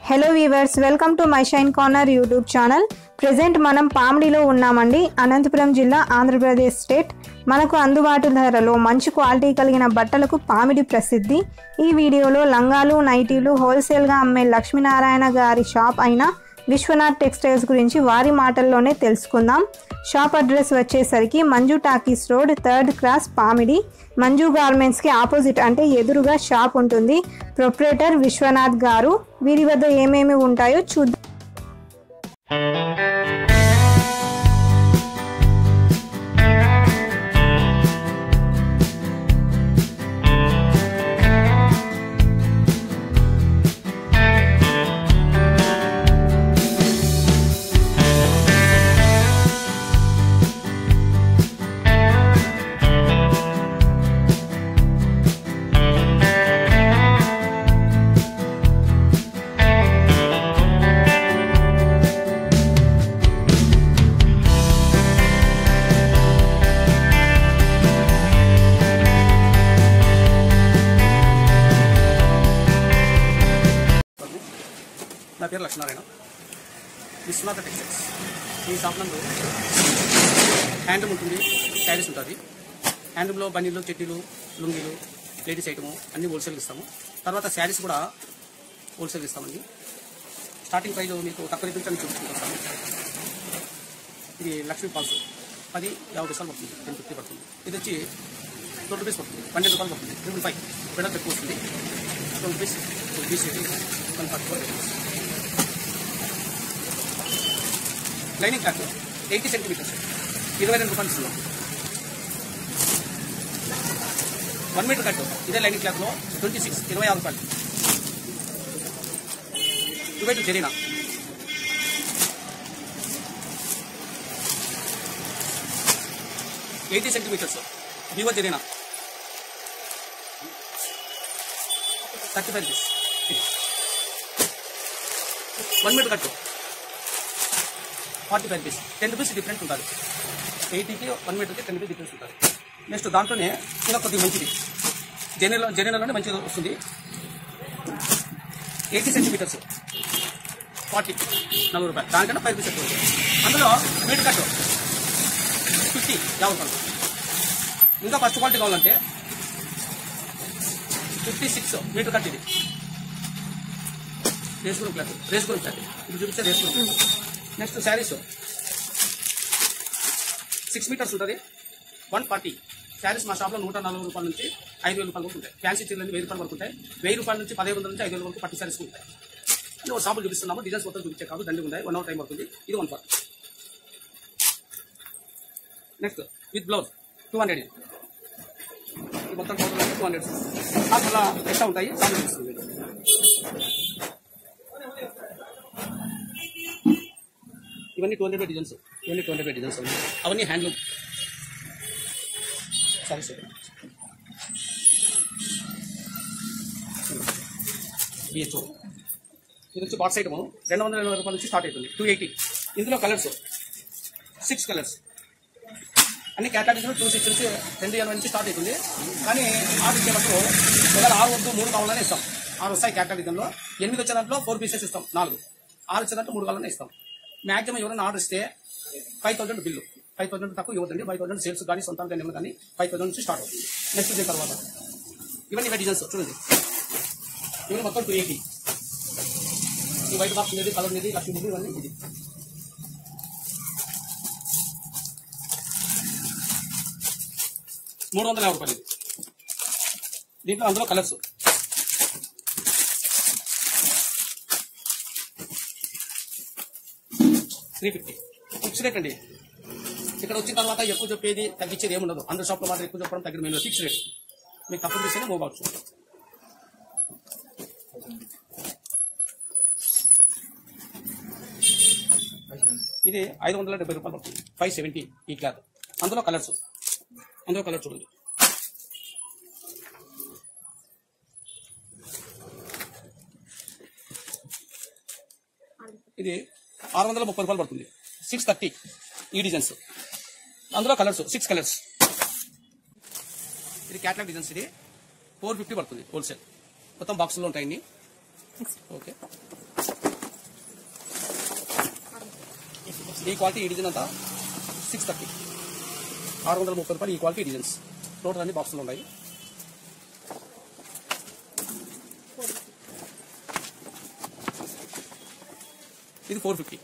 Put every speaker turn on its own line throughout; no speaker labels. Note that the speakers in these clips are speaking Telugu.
Hello viewers welcome to my Shine Corner YouTube channel present మనం పామిడిలో ఉన్నామండి అనంతపురం జిల్లా ఆంధ్రప్రదేశ్ స్టేట్ మనకు అందుబాటు ధరలో మంచి క్వాలిటీ కలిగిన బట్టలకు పామిడి ప్రసిద్ధి ఈ వీడియోలో లంగాలు నైటీలు హోల్సేల్గా అమ్మే లక్ష్మీనారాయణ గారి షాప్ అయిన విశ్వనాథ్ టెక్స్టైల్స్ గురించి వారి మాటల్లోనే తెలుసుకుందాం షాప్ అడ్రస్ వచ్చేసరికి Manju talkies road third cross Pamidi Manju గార్మెంట్స్కి ఆపోజిట్ అంటే ఎదురుగా షాప్ ఉంటుంది ప్రొప్రేటర్ విశ్వనాథ్ గారు వీరి వద్ద ఏమేమి ఉంటాయో చూద్దాం
నా పేరు లక్ష్మీనారాయణ విశ్వనాథ టెక్స్టైల్స్ ఈ షాప్ నందు హ్యాండ్లూమ్ ఉంటుంది శారీస్ ఉంటుంది హ్యాండ్లూమ్లో బన్నీలు చెట్టీలు లుంగీలు లేడీస్ ఐటము అన్ని హోల్సేల్కి ఇస్తాము తర్వాత శారీస్ కూడా హోల్సేల్కి ఇస్తామండి స్టార్టింగ్ ప్రైస్ మీకు తక్కువ రేటు నుంచి అన్ని చూపించుకుంటాము ఇది లక్ష్మీ ఫాల్స్ పది యాభై రూపాయలు పడుతుంది టెన్ ఫిఫ్టీ పడుతుంది ఇది వచ్చి ట్వంటీ రూపీస్ పడుతుంది పన్నెండు రూపాయలు పడుతుంది ట్రిపుల్ ఫైవ్ వెడల్ ఎక్కువ వస్తుంది twenty rupees rupees one forty four lining cloth eighty centimetres ఇరవై రెండు రూపాయలు ఇస్తున్నాం వన్ మీటర్ కట్ ఇదే లైనింగ్ క్లాత్లో ట్వంటీ సిక్స్ ఇరవై ఆరు రూపాయలు ఇరవై టూ జరీనా ఎయిటీ సెంటీమీటర్స్ వివో జరీనా thirty five rupees one metre cut forty five rupees ten rupees different ఉంటుంది ఎయిటీకి వన్ మీటర్కి టెన్ రూపీస్ డిఫరెన్స్ ఉంటుంది నెక్స్ట్ దాంట్లోనే ఇంకా కొద్దిగా మంచిది జనరల్ జనరల్లోనే మంచిది వస్తుంది ఎయిటీ సెంటీమీటర్స్ ఫార్టీ నలభై రూపాయలు దానికన్నా ఫైవ్ రూపీస్ ఎక్కువ ఉంటుంది. అందులో మీటర్ కట్టు ఫిఫ్టీ యాభై రూపాయలు ఇంకా ఫస్ట్ క్వాలిటీ కావాలంటే ఫిఫ్టీ సిక్స్ మీటర్ కట్ ఇది race group cloth race group cloth ఇది చూపిస్తే race group next sarees six metres ఉంటుంది వన్ ఫార్టీ శారీస్ మా షాప్లో నూట నలభై రూపాయల నుంచి ఐదు వేల రూపాయల వరకు ఉంటాయి ఫ్యాన్సీ చీరలు వెయ్యి రూపాయల వరకు ఉంటాయి వెయ్యి రూపాయల నుంచి పదిహేను వందల నుంచి ఐదు వేల వరకు పట్టు శారీస్ ఉంటాయి ఇది ఒక షాపులు చూపిస్తున్నాము డిజైన్స్ మొత్తం చూపించే కాదు దండి ఉన్నాయి వన్ అవర్ టైం పడుతుంది ఇది one forty next with blouse two hundred ఇది మొత్తం టోటల్ టూ హండ్రెడ్ షాపుల ఎక్స్ట్రా ఉంటాయి షాపులు చూపిస్తుంది ఇవన్నీ టూ హండ్రెడ్ డిజైన్స్ ఇవన్నీ టూ హండ్రెడ్ డిజైన్స్ ఉన్నాయి అవన్నీ హ్యాండ్లూమ్ సరే సరే బిహెచ్ఓ ఇది వచ్చి బాక్స్ ఐటమ్ రెండు వందల ఎనభై రూపాయల నుంచి స్టార్ట్ అవుతుంది టూ ఎయిటీ ఇందులో కలర్స్ సిక్స్ కలర్స్ అన్ని కేటగిరీలో టూ సిక్స్ నుంచి రెండు ఎనభై నుంచి స్టార్ట్ అవుతుంది కానీ ఆర్డర్ ఇచ్చేటప్పుడు ఒకవేళ ఆరు వద్దు మూడు కావాలనే ఇస్తాం ఆరు వస్తాయి కేటగిరీలో ఎనిమిది వచ్చే దాంట్లో ఫోర్ పీసెస్ ఇస్తాం నాలుగు ఆరు వచ్చే దాంట్లో మూడు కావాలనే ఇస్తాం మాక్సిమం ఎవరైనా ఆర్డర్ ఇస్తే five thousand bill five thousand తక్కువ ఇవ్వదండి ఫైవ్ థౌసండ్ సేల్స్ కానీ సొంతం కానీ కానీ ఫైవ్ థౌసండ్ నుంచి స్టార్ట్ అవుతుంది నెక్స్ట్ దీని తర్వాత ఇవన్నీ ఇవే డిజైన్స్ చూడండి ఇవన్నీ మొత్తం టూ ఎయిటీ ఈ వైట్ బాక్స్ అనేది కలర్ అనేది లక్ష్మీ బుద్ధి ఇవన్నీ ఇది మూడు వందల యాభై రూపాయలు ఇది. దీంట్లో అందులో colours three fifty fix rate అండి ఇక్కడ వచ్చిన తర్వాత ఎక్కువ చెప్పేది తగ్గించేది ఏముండదు అందరు షాప్లో మాత్రం ఎక్కువ చెప్పడం తగ్గిన మేము ఫిక్స్ రేట్ మీకు తక్కువ చేస్తేనే మూవ్ అవచ్చు ఇది ఐదు వందల డెబ్బై రూపాయలు పడుతుంది ఫైవ్ సెవెంటీ ఈ క్లాత్ అందులో కలర్స్ అందులో కలర్ చూడండి ఇది ఆరు వందల ముప్పై రూపాయలు పడుతుంది సిక్స్ థర్టీ ఈ డిజైన్స్ అందులో కలర్స్ సిక్స్ కలర్స్ ఇది క్యాట్లాగ్ డిజైన్స్ ఇది ఫోర్ ఫిఫ్టీ పడుతుంది హోల్సేల్ మొత్తం బాక్సుల్లో ఉంటాయండి ఓకే ఈ క్వాలిటీ ఈ డిజైన్ అంతా సిక్స్ థర్టీ ఆరు వందల ముప్పై రూపాయలు ఈ క్వాలిటీ డిజైన్స్ టోటల్ అన్ని బాక్సులు ఉన్నాయి ఇది ఫోర్ ఫిఫ్టీ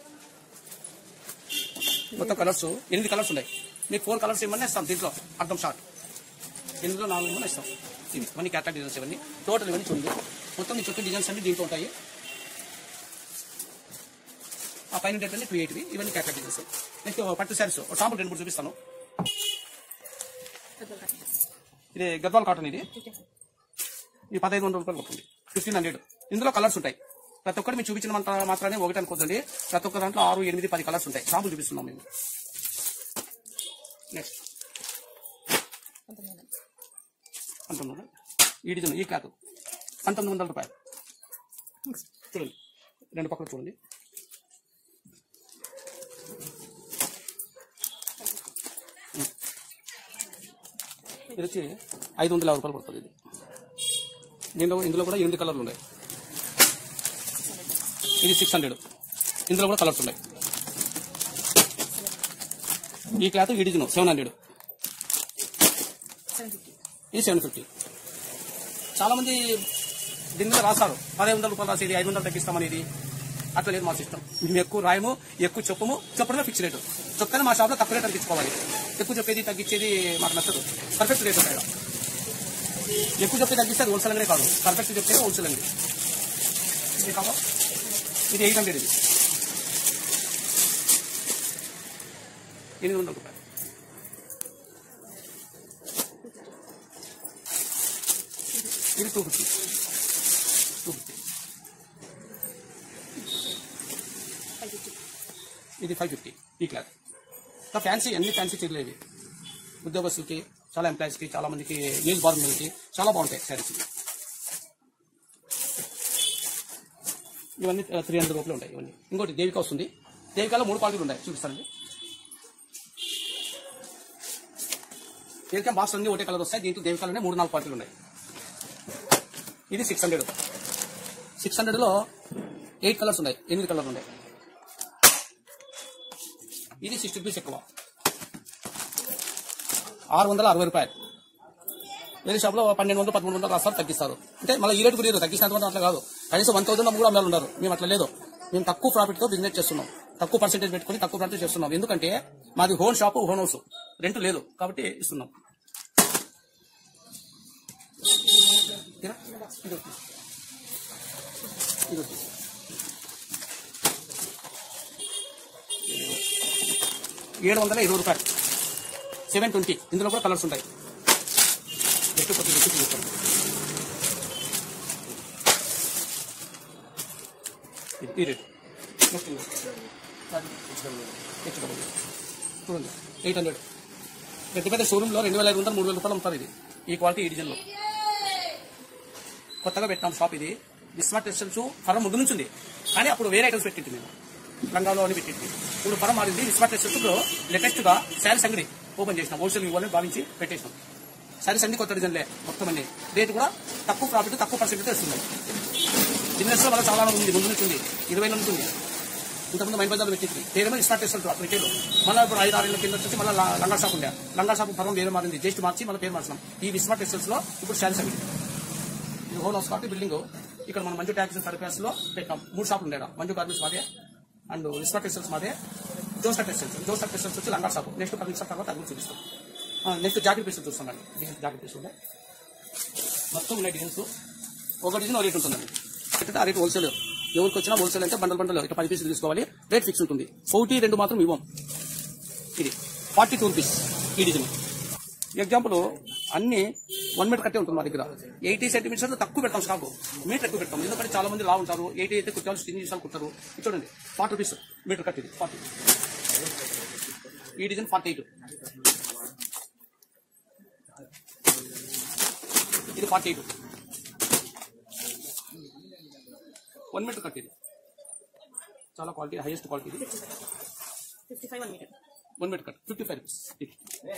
మొత్తం కలర్స్ ఎనిమిది కలర్స్ ఉన్నాయి మీకు ఫోర్ కలర్స్ ఇవ్వమని ఇస్తాం దీంట్లో అర్థం షార్ట్ ఎనిమిదిలో నాలుగు ఇవ్వమని ఇస్తాం ఇవి ఇవన్నీ క్యాటలాగ్ డిజైన్స్ ఇవన్నీ టోటల్ ఇవన్నీ చూడండి మొత్తం మీ చుట్టూ డిజైన్స్ అన్ని దీంట్లో ఉంటాయి ఆ పైన ఉండేటువంటి టూ ఎయిట్వి ఇవన్నీ క్యాటలాగ్ డిజైన్స్ నెక్స్ట్ పట్టు శారీస్ ఒక సాంపుల్ రెండు మూడు చూపిస్తాను ఇది గద్వాల్ కాటన్ ఇది ఇది పదహైదు వందల రూపాయలు పడుతుంది ఫిఫ్టీన్ హండ్రెడ్ ఇందులో కలర్స్ ఉంటాయి ప్రతి ఒక్కటి మీరు చూపించిన మంత- మాత్రమే ఒకటి అనుకోదండి ప్రతి ఒక్క దాంట్లో ఆరు ఎనిమిది పది కలర్స్ ఉంటాయి సాంపుల్ చూపిస్తున్నాం మేము నెక్స్ట్ పంతొమ్మిది వందలు ఈ డిజైన్ ఈ క్లాత్ పంతొమ్మిది వందల రూపాయలు చూడండి రెండు పక్కల చూడండి ఇది వచ్చి ఐదు వందల యాభై రూపాయలు పడుతుంది ఇది దీంట్లో ఇందులో కూడా ఎనిమిది కలర్లు ఉన్నాయి ఇది సిక్స్ హండ్రెడ్ ఇందులో కూడా కలర్స్ ఉన్నాయి ఈ క్లాత్ ఈ డిజైన్ సెవెన్ హండ్రెడ్ ఇది సెవెన్ ఫిఫ్టీ చాలా మంది దీని మీద రాస్తారు పదిహేను వందల రూపాయలు రాసేది ఐదు వందలు తగ్గిస్తామనేది అట్లా లేదు మా సిస్టమ్ మేము ఎక్కువ రాయము ఎక్కువ చెప్పము చెప్పడమే ఫిక్స్ రేటు చెప్తేనే మా షాప్లో తక్కువ రేట్ తగ్గించుకోవాలి ఎక్కువ చెప్పేది తగ్గించేది మాకు నచ్చదు పర్ఫెక్ట్ రేట్ ఉంటాయి ఎక్కువ చెప్తే తగ్గిస్తే అది హోల్సేల్ అనే కాదు పర్ఫెక్ట్ చెప్తే హోల్సేల్ అండి ఇది కావా ఇది ఎయిట్ హండ్రెడ్ ఇది ఎనిమిది వందల రూపాయలు ఇది టూ ఫిఫ్టీ టూ ఫిఫ్టీ ఇది ఫైవ్ ఫిఫ్టీ ఈ క్లాత్ ఇంకా ఫ్యాన్సీ అన్ని ఫ్యాన్సీ చీరలు ఇవి ఉద్యోగస్తులకి చాలా ఎంప్లాయీస్కి చాలా మందికి ఏజ్ బార్మీలకి చాలా బాగుంటాయి శారీస్ ఇవన్నీ త్రీ హండ్రెడ్ రూపాయలు ఉంటాయి ఇవన్నీ ఇంకోటి దేవిక వస్తుంది దేవికలో మూడు క్వాలిటీలు ఉన్నాయి చూపిస్తానండి దేవిక బాక్స్ అన్ని ఒకటే కలర్ వస్తాయి దీంట్లో దేవికలోనే మూడు నాలుగు క్వాలిటీలు ఉన్నాయి ఇది సిక్స్ హండ్రెడ్ సిక్స్ హండ్రెడ్లో ఎయిట్ కలర్స్ ఉన్నాయి ఎనిమిది కలర్లు ఉన్నాయి ఇది సిక్స్టీ రూపీస్ ఎక్కువ ఆరు వందల అరవై రూపాయలు వేరే షాప్లో పన్నెండు వందలు పదమూడు వందలు రాస్తారు తగ్గిస్తారు అంటే మళ్ళీ ఈ రేటు కూడా లేదు తగ్గిస్తున్నంత అట్లా కాదు కనీసం వన్ థౌసండ్ కూడా అమ్మాలి ఉన్నారు మేము అట్లా లేదు మేము తక్కువ ప్రాఫిట్తో బిజినెస్ చేస్తున్నాం తక్కువ పర్సెంటేజ్ పెట్టుకుని తక్కువ ప్రాఫిట్ చేస్తున్నాం ఎందుకంటే మాది own shop own house rent లేదు కాబట్టి ఇస్తున్నాం తీరా? ఇది ఒకటి. ఇది ఒకటి. ఏడు వందల ఇరవై రూపాయలు సెవెన్ ట్వంటీ ఇందులో కూడా కలర్స్ ఉంటాయి జస్ట్ కొద్దిగా ఎక్కువ చూపిస్తాను ఇది- ఈ రేట్ నెక్స్ట్ ఇది. Next double. చూడండి ఎయిట్ హండ్రెడ్ పెద్ద పెద్ద షోరూంలో రెండు వేల ఐదు వందలు మూడు వేల రూపాయలు అమ్ముతారు ఇది ఈ క్వాలిటీ ఈ డిజైన్లో కొత్తగా పెట్టినాం షాప్ ఇది విస్మార్ట్ టెక్స్టైల్స్ ఫరం ముందు నుంచి ఉంది కానీ అప్పుడు వేరే ఐటమ్స్ పెట్టింది మేము రంగాలో అని పెట్టింది ఇప్పుడు ఫరం మారింది విస్మార్ట్ టెక్స్టైల్స్ లో లేటెస్ట్ గా శారీస్ అంగడి ఓపెన్ చేసినాం హోల్సేల్ ఇవ్వాలని భావించి పెట్టేసినాం శారీస్ అన్ని కొత్త డిజైన్లే మొత్తం అన్ని రేట్ కూడా తక్కువ ప్రాఫిట్ తక్కువ పర్సెంట్ ఇస్తుంది బిజినెస్ లో మళ్ళీ చాలా ఉంది ముందు నుంచి ఉంది ఇరవై నుంచి ఉంది ఇంతకుముందు మైన్ బజార్ పెట్టింది పేరేమో స్టార్ట్ చేస్తారు అప్పుడు రిటైల్ మళ్ళీ ఇప్పుడు ఐదు ఆరు ఏళ్ళ కింద వచ్చి మళ్ళీ లంగా షాప్ ఉండే లంగా షాప్ ఫలం వేరే మారింది జస్ట్ మార్చి మళ్ళీ పేరు మార్చినాం ఈ విస్మార్ట్ టెక్స్టైల్స్ లో ఇప్పుడు శారీస్ అంగడి ఇది హోల్ హౌస్ కాబట్టి బిల్డింగ్ ఇక్కడ మన మంజు ట్యాక్సీ సర్వీస్ లో పెట్టాం మూడు షాపులు ఉండేడా మంజు గార్మెంట్స్ మాదే అండ్ విస్మా టెక్స్టైల్స్ మాదే జోస్టర్ టెక్స్టైల్స్ జోస్టర్ టెక్స్టైల్స్ వచ్చి లంగా షాప్ నెక్స్ట్ పది నిమిషాల తర్వాత అవి చూపిస్తాం నెక్స్ట్ జాకెట్ పీసులు చూస్తాం డిజైన్ జాకెట్ పీసులు ఉన్నాయి మొత్తం ఉన్నాయి డిజైన్స్ ఒక డిజైన్ ఒక రేట్ ఉంటుందండి అంటే ఆ రేట్ హోల్సేల్ ఎవరికి వచ్చినా హోల్సేల్ అంటే బండల్ బండల్ ఇట్లా పది పీసులు తీసుకోవాలి రేట్ ఫిక్స్ ఉంటుంది ఒకటి రెండు మాత్రం ఇవ్వం ఇది ఫార్టీ టూ రూపీస్ ఈ డిజైన్ ఎగ్జాంపుల్ అన్ని వన్ మీటర్ కట్టే ఉంటుంది మా దగ్గర ఎయిటీ సెంటీమీటర్స్ తక్కువ పెడతాం స్టాక్ మీటర్ ఎక్కువ పెడతాం ఎందుకంటే చాలా మంది లా ఉంటారు ఎయిటీ అయితే కుట్టాలు స్టిన్ చేసాలు కుట్టారు ఇది చూడండి ఫార్టీ రూపీస్ మీటర్ కట్టేది ఫార్టీ ఈ డిజైన్ ఫార్టీ ఎయిట్ ఇది ఫార్టీ ఎయిట్ వన్ మీటర్ కట్టేది చాలా క్వాలిటీ హైయెస్ట్ క్వాలిటీ ఇది
fifty five one metre
one metre cut fifty five rupees ఇది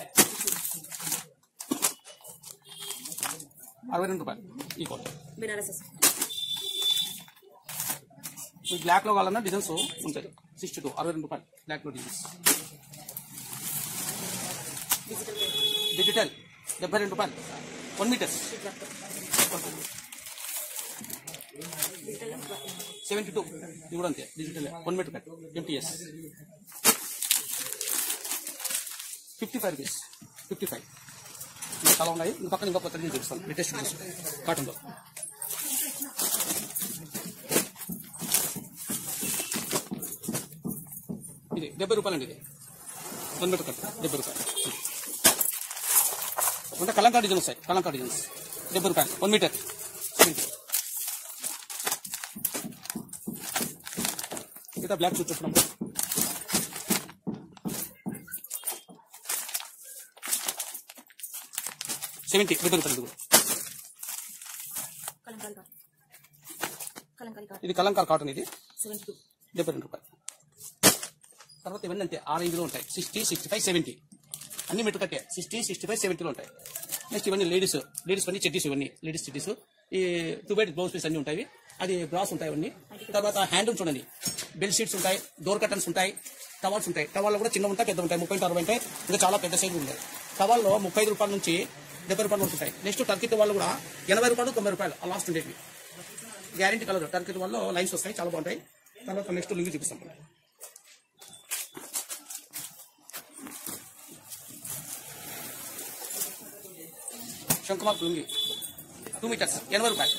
అరవై రెండు రూపాయలు ఈ క్వాలిటీ
బెనారస్
మీకు బ్లాక్ లో కావాలన్నా డిజైన్స్ ఉంటాయి సిక్స్టీ టూ అరవై రెండు రూపాయలు బ్లాక్ లో డిజైన్స్ డిజిటల్ డెబ్బై రెండు రూపాయలు వన్ మీటర్స్ సెవెంటీ టూ ఇది కూడా అంతే digital one metre cut MTS fifty five rupees fifty five ఇంకా చాలా ఉన్నాయి ఇంక పక్కన ఇంకొక కొత్త నేను చూపిస్తాను లేటెస్ట్ కాటన్లో ఇది డెబ్బై రూపాయలు అండి ఇది వన్ మీటర్ కట్ డెబ్బై రూపాయలు అంటే కలంకా డిజైన్ వస్తాయి కలంకా డిజైన్స్ డెబ్బై రూపాయలు వన్ మీటర్ మిగతా బ్లాక్ చూసి చూస్తున్నాం సెవెంటీ డెబ్బై రూపాయలు ఇది కూడా
కలంకారీ కాటన్ కలంకారీ కాటన్
ఇది కలంకార్ కాటన్ ఇది
సెవెంటీ టూ
డెబ్బై రెండు రూపాయలు తర్వాత ఇవన్నీ అంతే ఆ రేంజ్లో ఉంటాయి సిక్స్టీ సిక్స్టీ ఫైవ్ సెవెంటీ అన్ని మెట్టు కట్టే సిక్స్టీ సిక్స్టీ ఫైవ్ సెవెంటీలో ఉంటాయి నెక్స్ట్ ఇవన్నీ లేడీస్ లేడీస్ అన్ని చెడ్డీస్ ఇవన్నీ లేడీస్ చెడ్డీస్ ఈ టూ బైట్ బ్లౌజ్ పీస్ అన్ని ఉంటాయి అది బ్రాస్ ఉంటాయి అవన్నీ తర్వాత హ్యాండిల్ చూడండి బెల్ షీట్స్ ఉంటాయి డోర్ కర్టన్స్ ఉంటాయి టవాల్స్ ఉంటాయి టవాల్లో కూడా చిన్న ఉంటాయి పెద్ద ఉంటాయి ముప్పై అరవై ఉంటాయి ఇంకా చాలా పెద్ద సైజు ఉంటాయి టవాల్లో ముప్పై ఐదు రూపాయల నుంచి డెబ్బై రూపాయలు వరకు ఉంటాయి నెక్స్ట్ టర్కీ టవాళ్ళు కూడా ఎనభై రూపాయలు తొంభై రూపాయలు ఆ లాస్ట్ ఉండేవి గ్యారంటీ కలర్ టర్కీ వాళ్ళు లైన్స్ వస్తాయి చాలా బాగుంటాయి తర్వాత నెక్స్ట్ లింక్ చూపిస్తాం శంకుమార్ లుంగి టూ మీటర్స్ ఎనభై రూపాయలు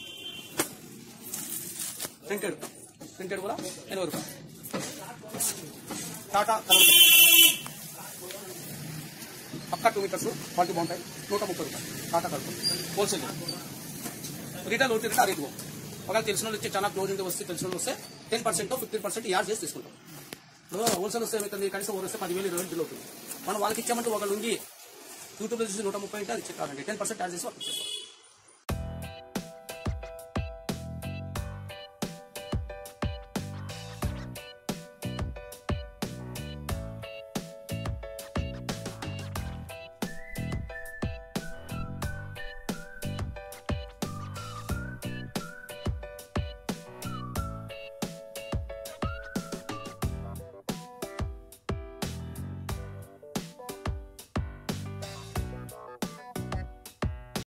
ప్రింటెడ్ ప్రింటెడ్ కూడా ఎనభై రూపాయలు టాటా కలర్ పక్కా టూ మీటర్స్ క్వాలిటీ బాగుంటాయి నూట ముప్పై రూపాయలు టాటా కలర్ హోల్సేల్ రిటైల్ ఒకటి రిటైల్ రేట్ ఒకవేళ తెలిసిన వాళ్ళు వచ్చి చాలా క్లోజింగ్ వస్తే తెలిసిన వాళ్ళు వస్తే ten percent fifteen percent add చేసి తీసుకుంటాం ఇప్పుడు హోల్సేల్ వస్తే ఏమవుతుంది కనీసం ఒకరు వస్తే పదివేలు ఇరవై వేలు అవుతుంది మనం వాళ్ళకి ఇచ్చామంటే ఒక లుంగి యూట్యూబ్లో చూసి నూట ముప్పై అంటే అది చెప్తారండి టెన్ పర్సెంట్ యాడ్ చేసి వాళ్ళకి ఇచ్చేస్తాం